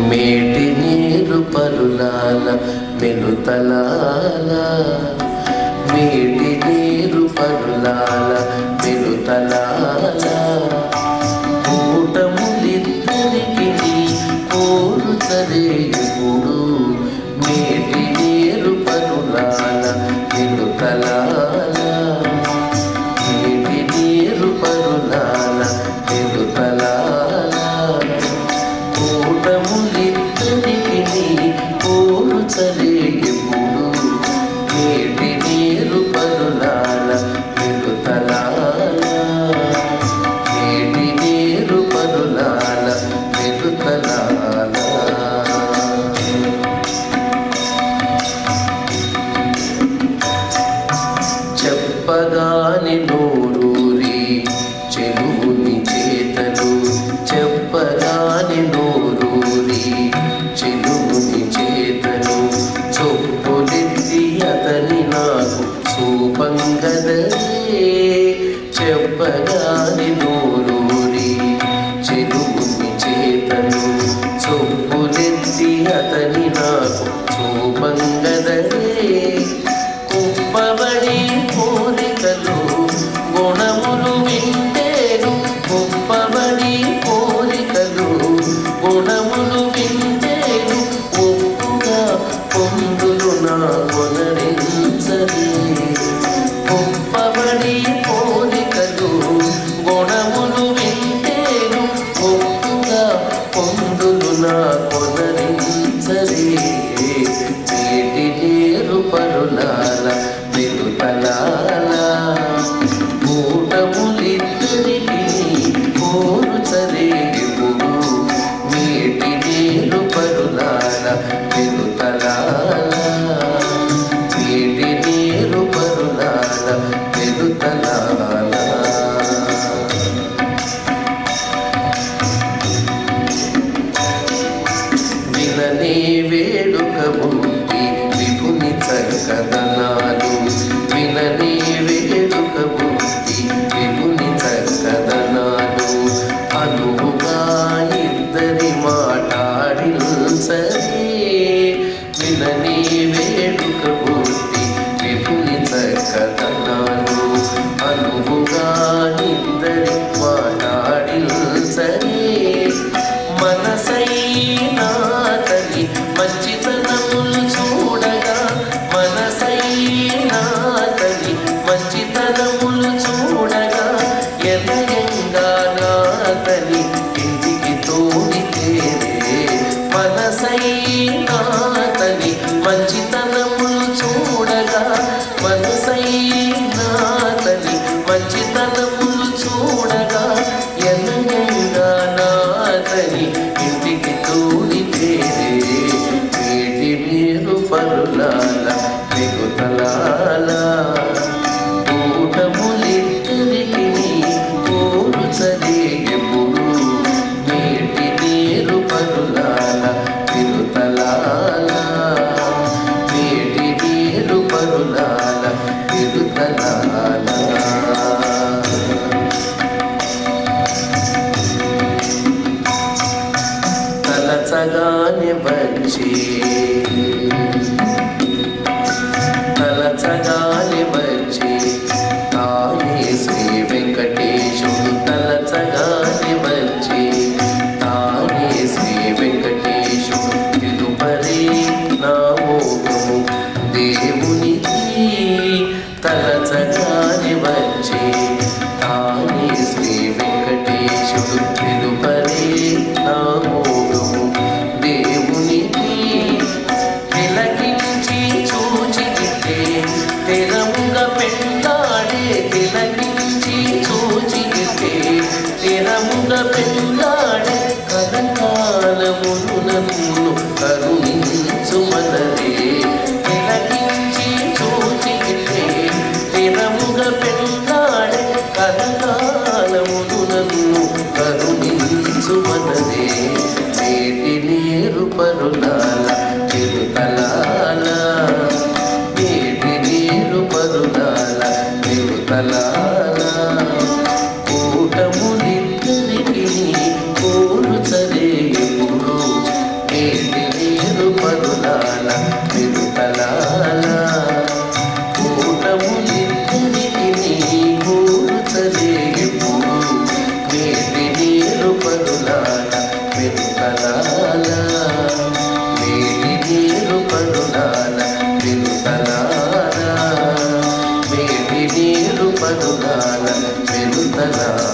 మేటి నీరు పరులాల మెలుతలాల మేటి నీరు పరులాల మెలుతలాల కూటములిద్దరికి కోరు తరేయుడు మేటి నీరు పరులాల మెలుతలాల మేటి నీరు పరులాల మెలుతలాల కూటములిద్దరికి కోరుచలే ఎప్పుడు నేటి నీరు పరులాల వెలుతలాల నేటి నీరు పరులాల వెలుతలాల చెప్పగాని నోరూరి చెలువుని చేతలు చెప్పగాని నోరూరి చెలువుని చేతలు చొప్పులెత్తి అతని నాకు చూపంగదే చెప్పగాని నోరూరి చెలువుని చేతలు చొప్పులెత్తి అతని నాకు చూపంగదే కుప్పబడి కోరికలు గుణములు వింటేను కుప్పబడి కోరికలు గుణములు వింటేను ఒప్పుగా పొందులు నా కొనరించది కుప్పబడి కోరికలు గుణములు వింటేను ఒప్పుగా పొందులు నా కొనరించది నీటి నీరు పరులాల వెలుతలాల కూటములిద్దరికి కోరు చరేగుడు నీటి నీరు పరులాల వెలుతలాల నీటి నీరు పరులాల వెలుతలాల వినని వేడుక బుద్ధి విభుని చక్కదనాలు వినని వేడుక బుద్ధి విభుని చక్కదనాలు అనువుగా ఇద్దరి మాట్లాడి సరే వినని వేడుక బుద్ధి విభుని చక్కదనాలు అనువుగా ఇద్దరి మాట్లాడి సరే మనసైనాతని మంచితనములు చూడగా మనసైనాతని మంచితనములు చూడగా ఎనయంగా నాతని ఇంటికి తోడితేనే మనసైనాతని మంచితనములు చూడగా మనసైనాతని మంచితనములు చూడగా ఎనయంగా నాతని ఇంటికి తోడితేనే వేడి మీరు పరులాల మిగుతలాల కూటములిద్దరికి కోరు చదియప్పుడు నీటి నీరు పరులాల తిరుతలాల నీటి నీరు పరులాల తిరుతలాల తలచగానే వచ్చి తలచగానే వచ్చి తానే శ్రీ వెంకటేశుడు తలచగానే వచ్చి తానే శ్రీ వెంకటేశుడు తిరుపరి నా మోహము దేవునికి తలచగానే వచ్చి తానే శ్రీ వెంకటేశుడు తిరుపరి నా మోహము దేవునికి తిలకించి చూచితే తెరముగా పెళ్ళాడే తిలకించి చూచితే తెరముగా పెళ్ళాడే కథకాలమును నన్ను కరుణించుమనదే తిలకించి చూచితే తెరముగా పెళ్ళాడే కథకాలమును నన్ను కరుణించుమనదే నేటి నీరు పరులాల తిరుతలాల నేటి నీరు పరులాల తిరుతలాల కూటములిద్దరికి కోరు చరే ఎప్పుడు చిరుతలాల వేడి నీరు పరులాల చిరుతలాల వేడి నీరు పరులాల చిరుతలాల